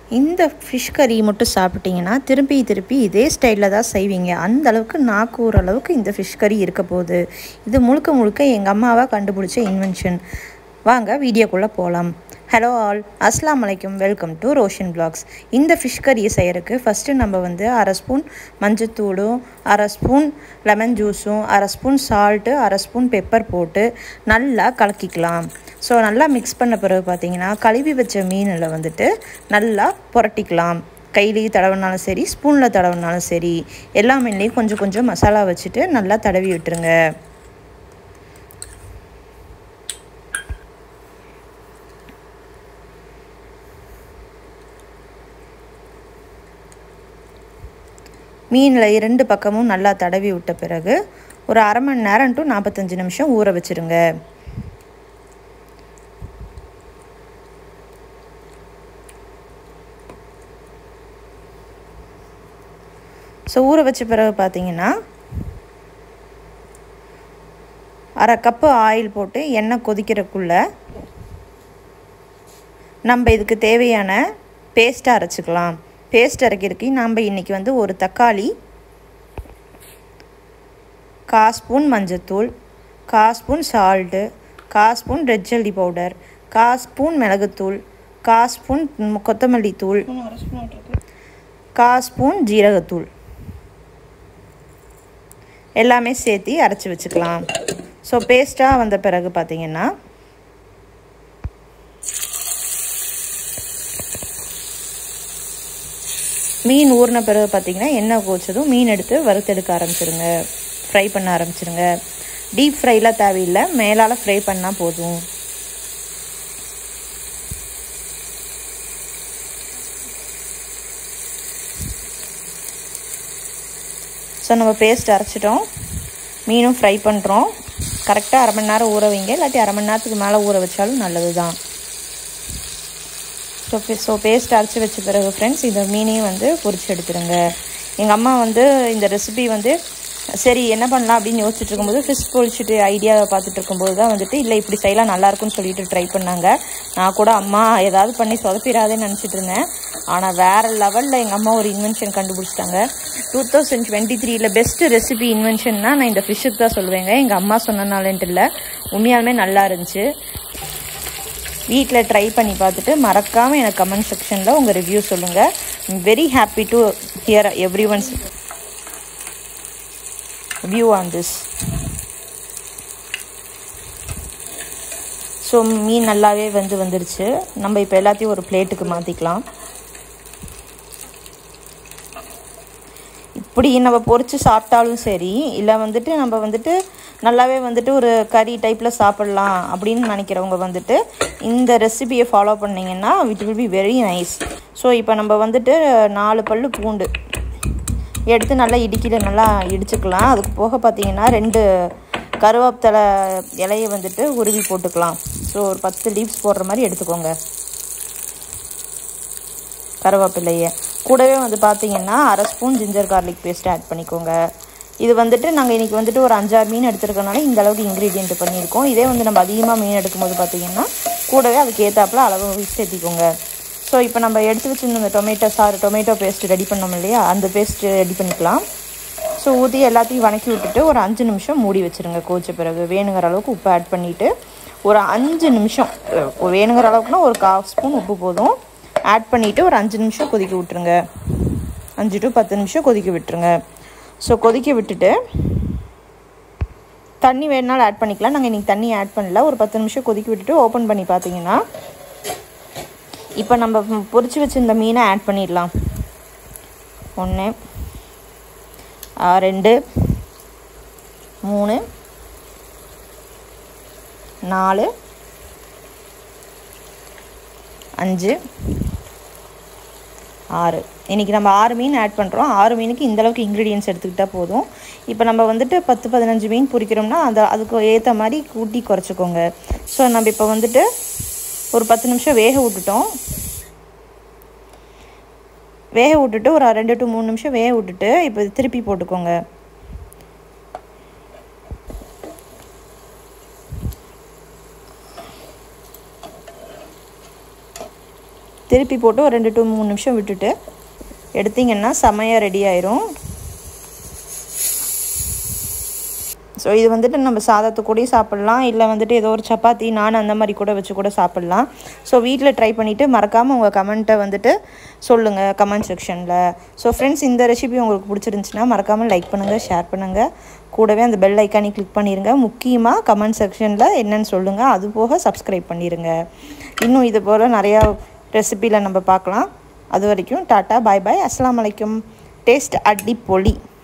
இந்த ஃபிஷ் கறி மட்டும் சாப்பிட்டீங்கன்னா திருப்பி திருப்பி இதே ஸ்டைலில் தான் செய்வீங்க அந்த அளவுக்கு நாக்கு ஊற அளவுக்கு இந்த ஃபிஷ் கறி இருக்க போகுது இது முழுக்க முழுக்க எங்கள் அம்மாவாக கண்டுபிடிச்ச இன்வென்ஷன் வாங்க வீடியோக்குள்ளே போகலாம் ஹலோ ஆல் அஸ்லாம் வலைக்கும் வெல்கம் டு ரோஷன் பிளாக்ஸ் இந்த ஃபிஷ் கறியை செய்யறதுக்கு ஃபஸ்ட்டு நம்ம வந்து அரை ஸ்பூன் மஞ்சத்தூளும் அரை ஸ்பூன் லெமன் ஜூஸும் அரை ஸ்பூன் சால்ட்டு அரை ஸ்பூன் பெப்பர் போட்டு நல்லா கலக்கிக்கலாம் ஸோ நல்லா மிக்ஸ் பண்ண பிறகு பார்த்தீங்கன்னா கழுவி வச்ச மீனில் வந்துட்டு நல்லா புரட்டிக்கலாம் கையிலேயே தடவினாலும் சரி ஸ்பூனில் தடவினாலும் சரி எல்லா மீன்லேயும் கொஞ்சம் கொஞ்சம் மசாலா வச்சுட்டு நல்லா தடவி விட்டுருங்க மீனில் இரண்டு பக்கமும் நல்லா தடவி விட்ட பிறகு ஒரு அரை மணி நேரம் டு நாற்பத்தஞ்சு நிமிஷம் ஊற வச்சுருங்க ஸோ ஊற வச்ச பிறகு பார்த்தீங்கன்னா அரை கப்பு ஆயில் போட்டு எண்ணெய் கொதிக்கிறக்குள்ள நம்ம இதுக்கு தேவையான பேஸ்ட்டாக அரைச்சிக்கலாம் பேஸ்ட் அரைக்கிறதுக்கு நாம் இன்றைக்கி வந்து ஒரு தக்காளி கா ஸ்பூன் மஞ்சத்தூள் கா ஸ்பூன் சால்ட்டு கா ஸ்பூன் ரெட் சில்லி பவுடர் கா ஸ்பூன் மிளகுத்தூள் கா ஸ்பூன் கொத்தமல்லி தூள் கா ஸ்பூன் ஜீரகத்தூள் எல்லாமே சேர்த்து அரைச்சி வச்சுக்கலாம் ஸோ பேஸ்ட்டாக வந்த பிறகு பார்த்திங்கன்னா மீன் ஊறின பிறகு பார்த்திங்கன்னா எண்ணெய் கோச்சதும் மீன் எடுத்து வறுத்தெடுக்க ஆரம்பிச்சிருங்க ஃப்ரை பண்ண ஆரம்பிச்சிருங்க டீப் ஃப்ரைலாம் தேவையில்லை மேலால் ஃப்ரை பண்ணால் போதும் ஸோ நம்ம பேஸ்ட் அரைச்சிட்டோம் மீனும் ஃப்ரை பண்ணுறோம் கரெக்டாக அரை மணி நேரம் ஊற வைங்க இல்லாட்டி அரை மணி நேரத்துக்கு மேலே ஊற வச்சாலும் நல்லது தான் ஸோ ஸோ பேஸ்ட் அரைச்சி வச்ச பிறகு ஃப்ரெண்ட்ஸ் இந்த மீனையும் வந்து பொரிச்சு எடுத்துருங்க எங்கள் அம்மா வந்து இந்த ரெசிபி வந்து சரி என்ன பண்ணலாம் அப்படின்னு யோசிச்சுட்டு இருக்கும்போது ஃபிஷ் பொழிச்சிட்டு ஐடியாவை பார்த்துட்டு இருக்கும்போது தான் வந்துட்டு இல்லை இப்படி செய்யலாம் நல்லாயிருக்கும்னு சொல்லிட்டு ட்ரை பண்ணாங்க நான் கூட அம்மா ஏதாவது பண்ணி சொதப்பிடாதேன்னு நினச்சிட்டு இருந்தேன் ஆனால் வேறு லெவலில் எங்கள் அம்மா ஒரு இன்வென்ஷன் கண்டுபிடிச்சிட்டாங்க டூ தௌசண்ட் டுவெண்ட்டி த்ரீல பெஸ்ட்டு ரெசிபி இன்வென்ஷன்னா நான் இந்த ஃபிஷ்ஷுக்கு தான் சொல்லுவேங்க எங்கள் அம்மா சொன்னனாலன்ட்டு இல்லை உண்மையாலுமே நல்லா இருந்துச்சு வீட்டில் ட்ரை பண்ணி பார்த்துட்டு மறக்காமல் எனக்கு கமெண்ட் செக்ஷனில் உங்கள் ரிவ்யூ சொல்லுங்கள் very happy to hear everyone's view on this so mean நல்லாவே வந்து வந்துருச்சு நம்ம இப்போ எல்லாத்தையும் ஒரு பிளேட்டுக்கு மாற்றிக்கலாம் இப்படி நம்ம பொறிச்சு சாப்பிட்டாலும் சரி இல்லை வந்துட்டு நம்ம வந்துட்டு நல்லாவே வந்துட்டு ஒரு கறி டைப்பில் சாப்பிட்லாம் அப்படின்னு நினைக்கிறவங்க வந்துட்டு இந்த ரெசிபியை ஃபாலோ பண்ணிங்கன்னா it will be very nice so இப்போ நம்ம வந்துட்டு நாலு பல் பூண்டு எடுத்து நல்லா இடிக்கிற நல்லா இடிச்சுக்கலாம் அதுக்கு போக பார்த்தீங்கன்னா ரெண்டு கருவேப்பிலை இலையை வந்துட்டு உருவி போட்டுக்கலாம் ஸோ ஒரு பத்து லீவ்ஸ் போடுற மாதிரி எடுத்துக்கோங்க கருவேப்பிலையை கூடவே வந்து பார்த்தீங்கன்னா அரை spoon ginger garlic paste add பண்ணிக்கோங்க இது வந்துட்டு நாங்கள் இன்றைக்கி வந்துட்டு ஒரு அஞ்சாறு மீன் எடுத்துருக்கனால இந்த அளவுக்கு இன்க்ரீடியன்ட் பண்ணியிருக்கோம் இதே வந்து நம்ம அதிகமாக மீன் எடுக்கும்போது பார்த்தீங்கன்னா கூடவே அதுக்கு ஏற்றாப்புல அளவு சேர்த்திக்கோங்க ஸோ இப்போ நம்ம எடுத்து வச்சுருந்த இந்த டொமேட்டோ சாறு டொமேட்டோ பேஸ்ட் ரெடி பண்ணோம் இல்லையா அந்த பேஸ்ட் ரெடி பண்ணிக்கலாம் ஸோ ஊற்றி எல்லாத்தையும் வணக்கி விட்டுட்டு ஒரு அஞ்சு நிமிஷம் மூடி வச்சுருங்க கோச்ச பிறகு வேணுங்கிற அளவுக்கு உப்பு ஆட் பண்ணிவிட்டு ஒரு அஞ்சு நிமிஷம் வேணுங்கிற அளவுக்குனா ஒரு கால் ஸ்பூன் உப்பு போதும் ஆட் பண்ணிவிட்டு ஒரு அஞ்சு நிமிஷம் கொதிக்க விட்டுருங்க அஞ்சு டு பத்து நிமிஷம் கொதிக்க விட்டுருங்க ஸோ கொதிக்க விட்டுட்டு தண்ணி வேணுனாலும் ஆட் பண்ணிக்கலாம் நாங்கள் இன்றைக்கி தண்ணி ஆட் பண்ணல ஒரு பத்து நிமிஷம் கொதிக்க விட்டுட்டு ஓப்பன் பண்ணி பார்த்தீங்கன்னா இப்போ நம்ம பொரிச்சு வச்சுருந்த மீனை ஆட் பண்ணிடலாம் ஒன்று ரெண்டு மூணு நாலு அஞ்சு ஆறு இன்றைக்கி நம்ம ஆறு மீன் ஆட் பண்ணுறோம் ஆறு மீனுக்கு இந்தளவுக்கு இன்க்ரீடியன்ஸ் எடுத்துக்கிட்டால் போதும் இப்போ நம்ம வந்துட்டு பத்து பதினஞ்சு மீன் பொரிக்கிறோம்னா அந்த அதுக்கு ஏற்ற மாதிரி கூட்டி குறைச்சிக்கோங்க ஸோ நம்ம இப்போ வந்துட்டு ஒரு பத்து நிமிஷம் வேக விட்டுட்டோம் வேக விட்டுட்டு ஒரு ரெண்டு டு மூணு நிமிஷம் வேக விட்டுட்டு இப்போ திருப்பி போட்டுக்கோங்க திருப்பி போட்டு ஒரு ரெண்டு டு மூணு நிமிஷம் விட்டுட்டு எடுத்திங்கன்னா செமையாக ரெடி ஆயிரும் ஸோ இது வந்துட்டு நம்ம சாதத்து கூடயும் சாப்பிட்லாம் இல்லை வந்துட்டு ஏதோ ஒரு சப்பாத்தி நான் அந்த மாதிரி கூட வச்சு கூட சாப்பிட்லாம் ஸோ வீட்டில் ட்ரை பண்ணிவிட்டு மறக்காமல் உங்கள் கமெண்ட்டை வந்துட்டு சொல்லுங்கள் கமெண்ட் செக்ஷனில் ஸோ ஃப்ரெண்ட்ஸ் இந்த ரெசிபி உங்களுக்கு பிடிச்சிருந்துச்சுன்னா மறக்காமல் லைக் பண்ணுங்கள் ஷேர் பண்ணுங்கள் கூடவே அந்த பெல் ஐக்கானி கிளிக் பண்ணிடுங்க முக்கியமாக கமெண்ட் செக்ஷனில் என்னன்னு சொல்லுங்கள் அது போக சப்ஸ்கிரைப் பண்ணிடுங்க இன்னும் இது போல் நிறையா ரெசிபியில் நம்ம பார்க்கலாம் அது வரைக்கும் டாட்டா பாய் பாய் அஸ்லாம் வலைக்கும் டேஸ்ட் அடி பொலி